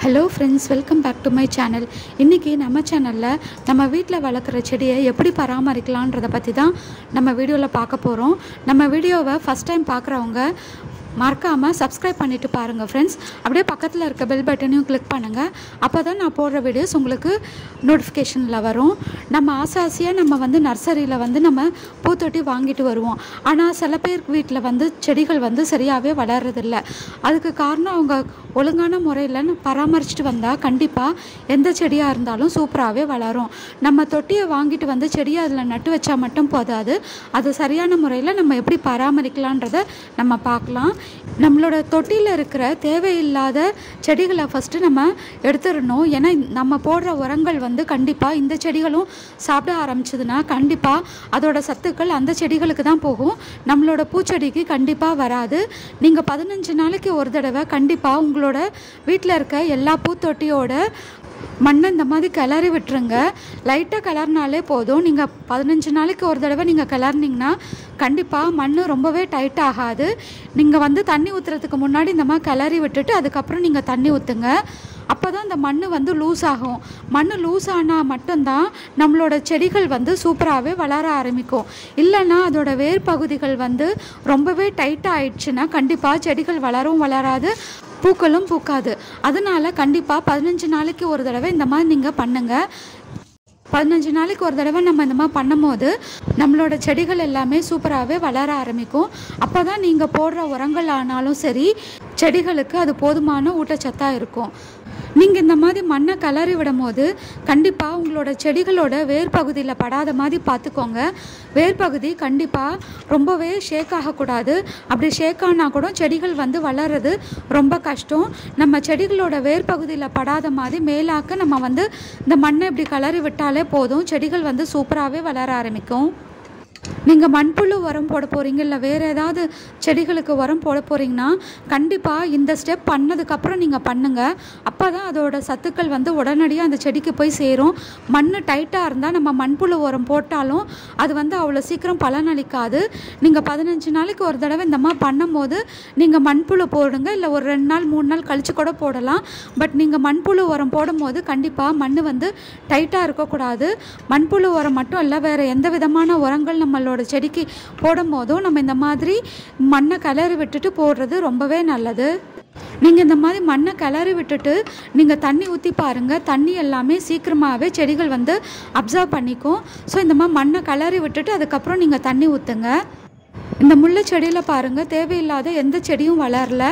hello friends welcome back to my channel இன்றைக்கி நம்ம சேனலில் நம்ம வீட்டில் வளர்க்குற செடியை எப்படி பராமரிக்கலான்றதை பற்றி தான் நம்ம வீடியோவில் பார்க்க போகிறோம் நம்ம வீடியோவை ஃபஸ்ட் டைம் பார்க்குறவங்க மறக்காமல் சப்ஸ்கிரைப் பண்ணிவிட்டு பாருங்கள் ஃப்ரெண்ட்ஸ் அப்படியே பக்கத்தில் இருக்க பெல் பட்டனையும் கிளிக் பண்ணுங்கள் அப்போ தான் நான் போடுற வீடியோஸ் உங்களுக்கு நோட்டிஃபிகேஷனில் வரும் நம்ம ஆசை ஆசையாக நம்ம வந்து நர்சரியில் வந்து நம்ம பூத்தொட்டி வாங்கிட்டு வருவோம் ஆனால் சில பேர் வீட்டில் வந்து செடிகள் வந்து சரியாகவே வளர்றதில்ல அதுக்கு காரணம் அவங்க ஒழுங்கான முறையில் பராமரிச்சுட்டு வந்தால் கண்டிப்பாக எந்த செடியாக இருந்தாலும் சூப்பராகவே வளரும் நம்ம தொட்டியை வாங்கிட்டு வந்து செடியை அதில் நட்டு வச்சா மட்டும் போதாது அது சரியான முறையில் நம்ம எப்படி பராமரிக்கலான்றதை நம்ம பார்க்கலாம் நம்மளோட தொட்டியில் இருக்கிற தேவையில்லாத செடிகளை ஃபஸ்ட்டு நம்ம எடுத்துடணும் ஏன்னா நம்ம போடுற உரங்கள் வந்து கண்டிப்பாக இந்த செடிகளும் சாப்பிட ஆரம்பிச்சதுன்னா கண்டிப்பாக அதோட சத்துக்கள் அந்த செடிகளுக்கு தான் போகும் நம்மளோட பூச்செடிக்கு கண்டிப்பாக வராது நீங்கள் பதினஞ்சு நாளைக்கு ஒரு தடவை கண்டிப்பாக உங்களோட வீட்டில் இருக்க எல்லா பூத்தொட்டியோட மண்ணை இந்த மாதிரி கிளறி விட்டுருங்க லைட்டாக கிளறினாலே போதும் நீங்கள் பதினஞ்சு நாளைக்கு ஒரு தடவை நீங்கள் கிளறினீங்கன்னா கண்டிப்பாக மண் ரொம்பவே டைட் ஆகாது நீங்கள் வந்து தண்ணி ஊற்றுறதுக்கு முன்னாடி இந்த மாதிரி கிளறி விட்டுட்டு அதுக்கப்புறம் நீங்கள் தண்ணி ஊற்றுங்க அப்போ தான் இந்த மண் வந்து லூஸ் ஆகும் மண் லூஸ் ஆனால் மட்டும்தான் நம்மளோட செடிகள் வந்து சூப்பராகவே வளர ஆரம்பிக்கும் இல்லைன்னா அதோட வேர் பகுதிகள் வந்து ரொம்பவே டைட்டாக ஆயிடுச்சுன்னா கண்டிப்பாக செடிகள் வளரவும் வளராது பூக்களும் பூக்காது அதனால கண்டிப்பாக பதினஞ்சு நாளைக்கு ஒரு தடவை இந்த மாதிரி நீங்கள் பண்ணுங்கள் பதினஞ்சு நாளைக்கு ஒரு தடவை நம்ம இந்த மாதிரி பண்ணும்போது நம்மளோட செடிகள் எல்லாமே சூப்பராகவே வளர ஆரம்பிக்கும் அப்போ தான் நீங்கள் போடுற உரங்கள் ஆனாலும் சரி செடிகளுக்கு அது போதுமான ஊட்டச்சத்தாக இருக்கும் நீங்கள் இந்த மாதிரி மண்ணை கலறி விடும் போது கண்டிப்பாக உங்களோட செடிகளோட வேர் பகுதியில் படாத மாதிரி பார்த்துக்கோங்க வேர் பகுதி கண்டிப்பாக ரொம்பவே ஷேக் ஆகக்கூடாது அப்படி ஷேக் ஆனால் கூட செடிகள் வந்து வளர்றது ரொம்ப கஷ்டம் நம்ம செடிகளோட வேர் பகுதியில் படாத மாதிரி மேலாக்க நம்ம வந்து இந்த மண்ணை இப்படி கலறி விட்டாலே போதும் செடிகள் வந்து சூப்பராகவே வளர ஆரம்பிக்கும் நீங்கள் மண்புழு உரம் போட போகிறீங்க இல்லை வேறு ஏதாவது செடிகளுக்கு உரம் போட போகிறீங்கன்னா கண்டிப்பாக இந்த ஸ்டெப் பண்ணதுக்கப்புறம் நீங்கள் பண்ணுங்கள் அப்போ தான் அதோட சத்துக்கள் வந்து உடனடியாக அந்த செடிக்கு போய் சேரும் மண் டைட்டாக இருந்தால் நம்ம மண்புழு உரம் போட்டாலும் அது வந்து அவ்வளோ சீக்கிரம் பலனளிக்காது நீங்கள் பதினஞ்சு நாளைக்கு ஒரு தடவை இந்த மாதிரி பண்ணும்போது நீங்கள் மண்புழு போடுங்க இல்லை ஒரு ரெண்டு நாள் மூணு நாள் கழித்து கூட போடலாம் பட் நீங்கள் மண்புழு உரம் போடும்போது கண்டிப்பாக மண் வந்து டைட்டாக இருக்கக்கூடாது மண்புழு உரம் மட்டும் இல்லை வேறு எந்த விதமான உரங்கள் நம்மளோட செடிக்கு போடும் போதும் நம்ம இந்த மாதிரி மண்ணை கிளறி விட்டுட்டு போடுறது ரொம்பவே நல்லது நீங்கள் இந்த மாதிரி மண்ணை கிளறி விட்டுட்டு நீங்கள் தண்ணி ஊற்றி பாருங்கள் தண்ணி எல்லாமே சீக்கிரமாகவே செடிகள் வந்து அப்சர்வ் பண்ணிக்கும் ஸோ இந்த மாதிரி மண்ணை கிளறி விட்டுட்டு அதுக்கப்புறம் நீங்கள் தண்ணி ஊற்றுங்க இந்த முல்லை செடியில் பாருங்கள் தேவையில்லாத எந்த செடியும் வளரல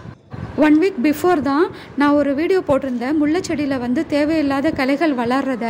ஒன் வீக் பிஃபோர் தான் நான் ஒரு வீடியோ போட்டிருந்தேன் முல்லை செடியில் வந்து தேவையில்லாத கிளைகள் வளர்றத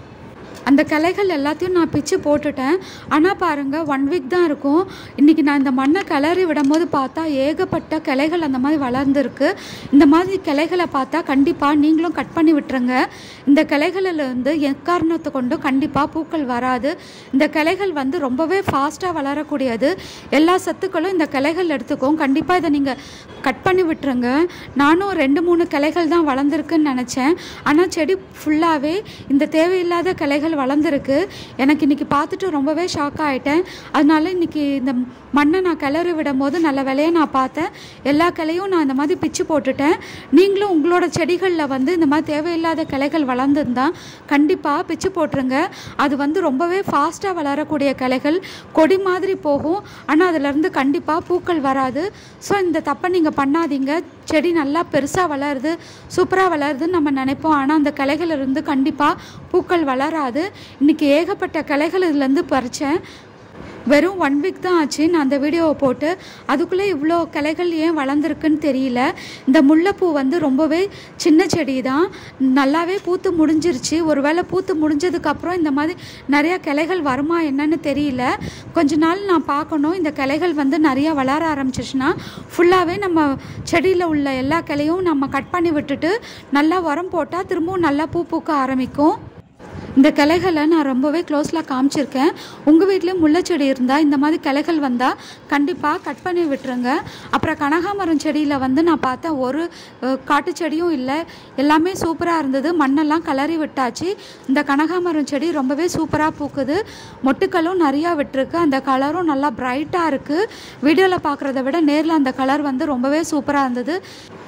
அந்த கிளைகள் எல்லாத்தையும் நான் பிச்சு போட்டுட்டேன் ஆனால் பாருங்கள் ஒன் வீக் தான் இருக்கும் இன்றைக்கி நான் இந்த மண்ணை கிளறி விடும்போது பார்த்தா ஏகப்பட்ட கிளைகள் அந்த மாதிரி வளர்ந்துருக்கு இந்த மாதிரி கிளைகளை பார்த்தா கண்டிப்பாக நீங்களும் கட் பண்ணி விட்டுருங்க இந்த கிளைகளிலிருந்து எக்காரணத்தை கொண்டும் கண்டிப்பாக பூக்கள் வராது இந்த கிளைகள் வந்து ரொம்பவே ஃபாஸ்ட்டாக வளரக்கூடியது எல்லா சத்துக்களும் இந்த கிளைகள் எடுத்துக்கும் கண்டிப்பாக இதை நீங்கள் கட் பண்ணி விட்டுருங்க நானும் ரெண்டு மூணு கிளைகள் தான் வளர்ந்துருக்குன்னு நினச்சேன் ஆனால் செடி ஃபுல்லாகவே இந்த தேவையில்லாத கிளைகள் வளர்ந்துருக்கு எனக்கு இன்றைக்கி பார்த்துட்டு ரொம்பவே ஷாக் ஆகிட்டேன் அதனால இன்றைக்கி இந்த மண்ணை நான் கிளறி விடும் போது நல்ல விலையை நான் பார்த்தேன் எல்லா கிளையும் நான் இந்த மாதிரி பிச்சு போட்டுட்டேன் நீங்களும் உங்களோட செடிகளில் வந்து இந்த மாதிரி தேவையில்லாத கிளைகள் வளர்ந்துருந்தா கண்டிப்பாக பிச்சு போட்டுருங்க அது வந்து ரொம்பவே ஃபாஸ்ட்டாக வளரக்கூடிய கிளைகள் கொடி மாதிரி போகும் ஆனால் அதிலேருந்து கண்டிப்பாக பூக்கள் வராது ஸோ இந்த தப்பை நீங்கள் பண்ணாதீங்க செடி நல்லா பெருசாக வளருது சூப்பராக வளருதுன்னு நம்ம நினைப்போம் ஆனால் அந்த கிளைகள் இருந்து கண்டிப்பாக பூக்கள் வளராது இன்றைக்கி ஏகப்பட்ட கிளைகள் இதுலேருந்து பறித்தேன் வெறும் ஒன் வீக் தான் ஆச்சு நான் அந்த வீடியோவை போட்டு அதுக்குள்ளே இவ்வளோ கிளைகள் ஏன் வளர்ந்துருக்குன்னு தெரியல இந்த முல்லைப்பூ வந்து ரொம்பவே சின்ன செடி தான் நல்லாவே பூத்து முடிஞ்சிருச்சு ஒருவேளை பூத்து முடிஞ்சதுக்கப்புறம் இந்த மாதிரி நிறையா கிளைகள் வருமா என்னன்னு தெரியல கொஞ்ச நாள் நான் பார்க்கணும் இந்த கிளைகள் வந்து நிறையா வளர ஆரம்பிச்சிச்சுன்னா ஃபுல்லாகவே நம்ம செடியில் உள்ள எல்லா கிளையும் நம்ம கட் பண்ணி விட்டுட்டு நல்லா உரம் போட்டால் திரும்பவும் நல்லா பூ பூக்க ஆரம்பிக்கும் இந்த கிளைகளை நான் ரொம்பவே க்ளோஸில் காமிச்சிருக்கேன் உங்கள் வீட்லேயும் முல்லைச்செடி இருந்தால் இந்த மாதிரி கிளைகள் வந்தால் கண்டிப்பாக கட் பண்ணி விட்டுருங்க அப்புறம் கனகாமரம் செடியில் வந்து நான் பார்த்தேன் ஒரு அஹ், காட்டு செடியும் இல்லை எல்லாமே சூப்பராக இருந்தது மண்ணெல்லாம் கிளறி விட்டாச்சு இந்த கனகாமரம் செடி ரொம்பவே சூப்பராக பூக்குது மொட்டுக்களும் நிறையா விட்டுருக்கு அந்த கலரும் நல்லா பிரைட்டாக இருக்குது வீடியோவில் பார்க்குறத விட நேரில் அந்த கலர் வந்து ரொம்பவே சூப்பராக இருந்தது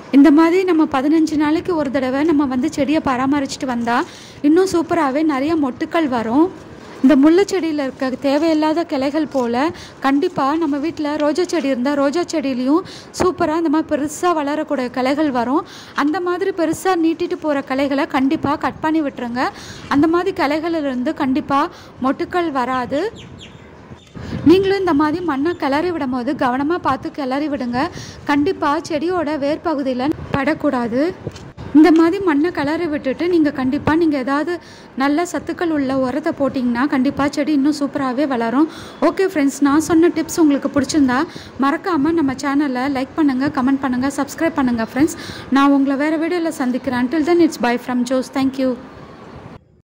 இந்த மாதிரி நம்ம பதினஞ்சு நாளைக்கு ஒரு தடவை நம்ம வந்து செடியை பராமரிச்சுட்டு வந்தால் இன்னும் சூப்பராகவே நிறைய மொட்டுக்கள் வரும் இந்த முள்ளு செடியில் இருக்க தேவையில்லாத கிளைகள் போல் கண்டிப்பாக நம்ம வீட்டில் ரோஜா செடி இருந்தால் ரோஜா செடியிலையும் சூப்பராக இந்த மாதிரி பெருசாக வளரக்கூடிய கிளைகள் வரும் அந்த மாதிரி பெருசாக நீட்டிட்டு போகிற கிளைகளை கண்டிப்பாக கட் பண்ணி விட்டுருங்க அந்த மாதிரி கிளைகளிலிருந்து கண்டிப்பாக மொட்டுக்கள் வராது நீங்களும் இந்த மாதிரி மண்ணை கிளறி விடும்போது கவனமாக பார்த்து கிளறி விடுங்க கண்டிப்பாக செடியோட வேர் பகுதியில் படக்கூடாது இந்த மாதிரி மண்ணை கிளறி விட்டுட்டு நீங்கள் கண்டிப்பாக நீங்கள் ஏதாவது நல்ல சத்துக்கள் உள்ள உரத்தை போட்டிங்கன்னா கண்டிப்பாக செடி இன்னும் சூப்பராகவே வளரும் ஓகே ஃப்ரெண்ட்ஸ் நான் சொன்ன டிப்ஸ் உங்களுக்கு பிடிச்சிருந்தா மறக்காமல் நம்ம சேனலை லைக் பண்ணுங்கள் கமெண்ட் பண்ணுங்கள் சப்ஸ்கிரைப் பண்ணுங்கள் ஃப்ரெண்ட்ஸ் நான் உங்களை வேறு வீடியோவில் சந்திக்கிறேன் until then it's bye from Jose thank you